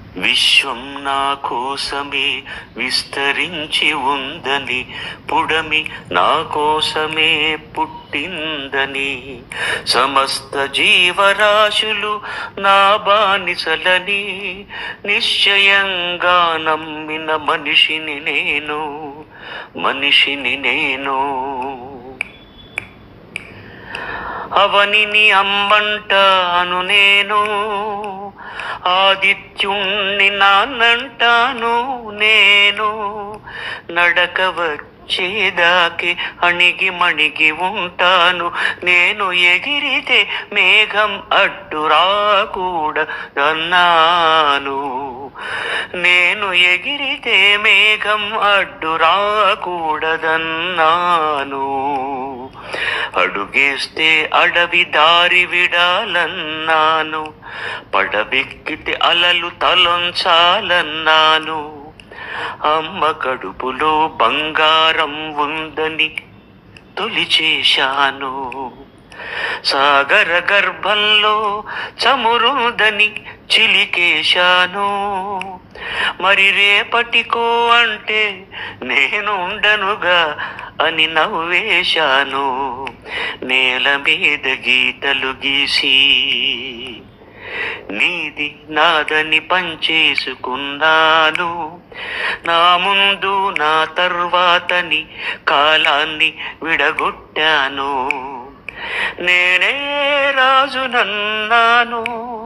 విశ్వం నా కోసమే విస్తరించి ఉందని పుడమి నా కోసమే పుట్టిందని సమస్త జీవరాశులు నా బానిసలని నిశ్చయంగా నమ్మిన మనిషిని నేను మనిషిని నేను అవనిని అమ్మంటాను నేను ఆదిత్యుణ్ణి నాన్నంటాను నేను నడక వచ్చేదాకి అణిగి మణిగి ఉంటాను నేను ఎగిరితే మేఘం అడ్డు రాకూడదన్నాను నేను ఎగిరితే మేఘం అడ్డు రాకూడదన్నాను అడుగేస్తే అడవి దారి విడాలన్నాను పడవెక్కితే అలలు తలొంచాలన్నాను అమ్మ కడుపులో బంగారం ఉందని తొలి చేశాను సాగర గర్భంలో చమురుందని చిలికేశాను మరి రేపటికో అంటే నేను ఉండనుగా అని నవ్వేశాను నేల మీద గీతలు గీసి నీది నాదని పంచేసుకున్నాను నా ముందు నా తర్వాతని కాలాన్ని విడగొట్టాను నేనే రాజునన్నాను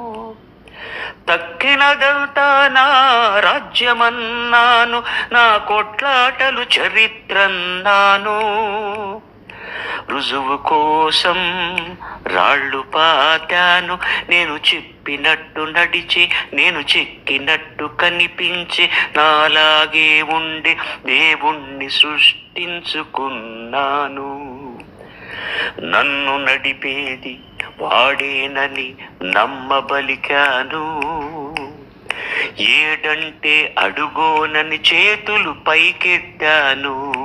తక్కినదంతా నా రాజ్యమన్నాను నా కొట్లాటలు చరిత్రన్నాను రుజువు కోసం రాళ్ళు పాతాను నేను చెప్పినట్టు నడిచి నేను చెక్కినట్టు కనిపించి నాలాగే ఉండి దేవుణ్ణి సృష్టించుకున్నాను నన్ను నడిపేది వాడేనని నమ్మబలికాను ఏడంటే అడుగోనని చేతులు పైకెత్తాను